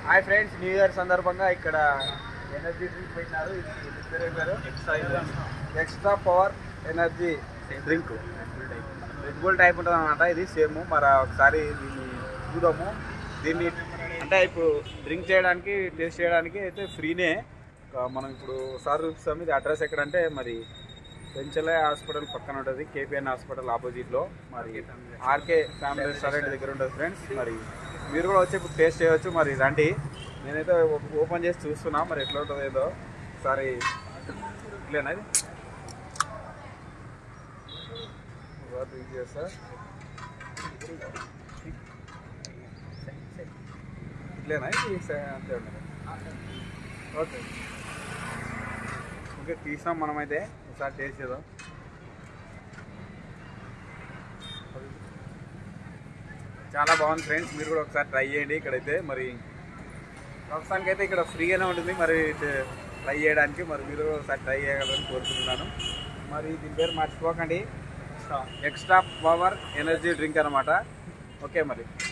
hi friends new year సందర్భంగా ఇక్కడ energy drink పెట్టినారు ఇది ఇది పేరు ఏం పేరు extra power energy drink Red Bull type ఉంటుంది అనమాట ఇది సేమ్ మరి ఒకసారి దీన్ని చూద్దాము దీన్ని అంటే ఇప్పుడు డ్రింక్ చేయడానికి టేస్ట్ చేయడానికి అయితే ఫ్రీనే ఆ, మనం ఇప్పుడు సార్ చూపిస్తాం ఇది అడ్రస్ ఎక్కడంటే మరి పెంచలే హాస్పిటల్ పక్కన ఉంటుంది కేపీఎన్ హాస్పిటల్ ఆపోజిట్లో మరి ఆర్కే ఫ్యామిలీ రెస్టారెంట్ దగ్గర ఉంటుంది ఫ్రెండ్స్ మరి మీరు కూడా వచ్చి ఇప్పుడు టేస్ట్ చేయవచ్చు మరి రండి నేనైతే ఓ- ఓపెన్ చేసి చూస్తున్నా మరి ఎట్లా ఉంటుందో ఏదో ఒకసారి ఇట్లేనా ఇది ఒకసారి డ్రింక్ చేస్తా ఇట్లేనా ఇది సే- అంతే ఉండదు ఓకే ఓకే తీసాం మనమైతే ఒకసారి టేస్ట్ చేద్దాం చాలా బాగుంది ఫ్రెండ్స్ మీరు కూడా ఒకసారి ట్రై చేయండి ఇక్కడైతే మరి ప్రస్తుతానికి అయితే ఇక్కడ ఫ్రీగానే ఉంటుంది మరి ట్రై చేయడానికి మరి మీరు కూడా ఒకసారి ట్రై చేయగలరని కోరుకుంటున్నాను మరి దీని పేరు మర్చిపోకండి ఎక్స్ట్రా పవర్ ఎనర్జీ డ్రింక్ అనమాట ఓకే మరి